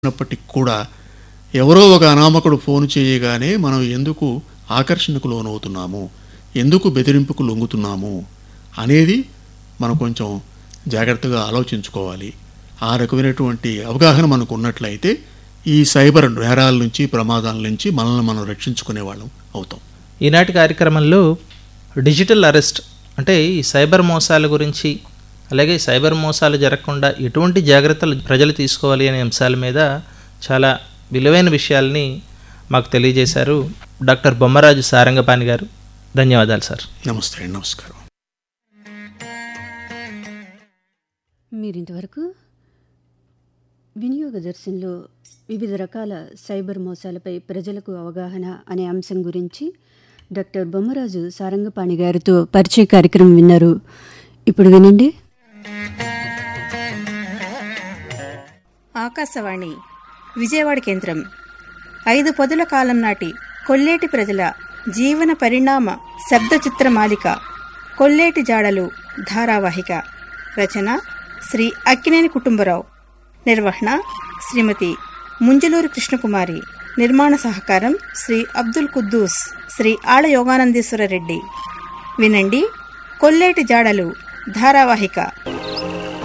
అయినప్పటికీ కూడా ఎవరో ఒక అనామకుడు ఫోన్ చేయగానే మనం ఎందుకు ఆకర్షణకు లోనవుతున్నాము ఎందుకు బెదిరింపుకు లొంగుతున్నాము అనేది మనం కొంచెం జాగ్రత్తగా ఆలోచించుకోవాలి ఆ రకమైనటువంటి అవగాహన మనకు ఉన్నట్లయితే ఈ సైబర్ నేరాల నుంచి ప్రమాదాల నుంచి మనల్ని మనం రక్షించుకునే వాళ్ళం అవుతాం ఈనాటి కార్యక్రమంలో డిజిటల్ అరెస్ట్ అంటే ఈ సైబర్ మోసాల గురించి అలాగే సైబర్ మోసాలు జరగకుండా ఎటువంటి జాగ్రత్తలు ప్రజలు తీసుకోవాలి అనే అంశాల మీద చాలా విలువైన విషయాల్ని మాకు తెలియజేశారు డాక్టర్ బొమ్మరాజు సారంగపాణి గారు ధన్యవాదాలు సార్ నమస్తే అండి నమస్కారం మీరింతవరకు వినియోగదర్శన్లో వివిధ రకాల సైబర్ మోసాలపై ప్రజలకు అవగాహన అనే అంశం గురించి డాక్టర్ బొమ్మరాజు సారంగపాణి గారితో పరిచయ కార్యక్రమం విన్నారు ఇప్పుడు వినండి ఆకాశవాణి విజయవాడ కేంద్రం ఐదు పదుల కాలం నాటి కొల్లేటి ప్రజల జీవన పరిణామ శబ్ద చిత్రమాలిక కొల్లేటి జాడలు ధారావాహిక రచన శ్రీ అక్కినేని కుటుంబరావు నిర్వహణ శ్రీమతి ముంజలూరు కృష్ణకుమారి నిర్మాణ సహకారం శ్రీ అబ్దుల్ కుద్దూస్ శ్రీ ఆళ యోగానందేశ్వర రెడ్డి వినండి కొల్లేటి జాడలు ధారావాహిక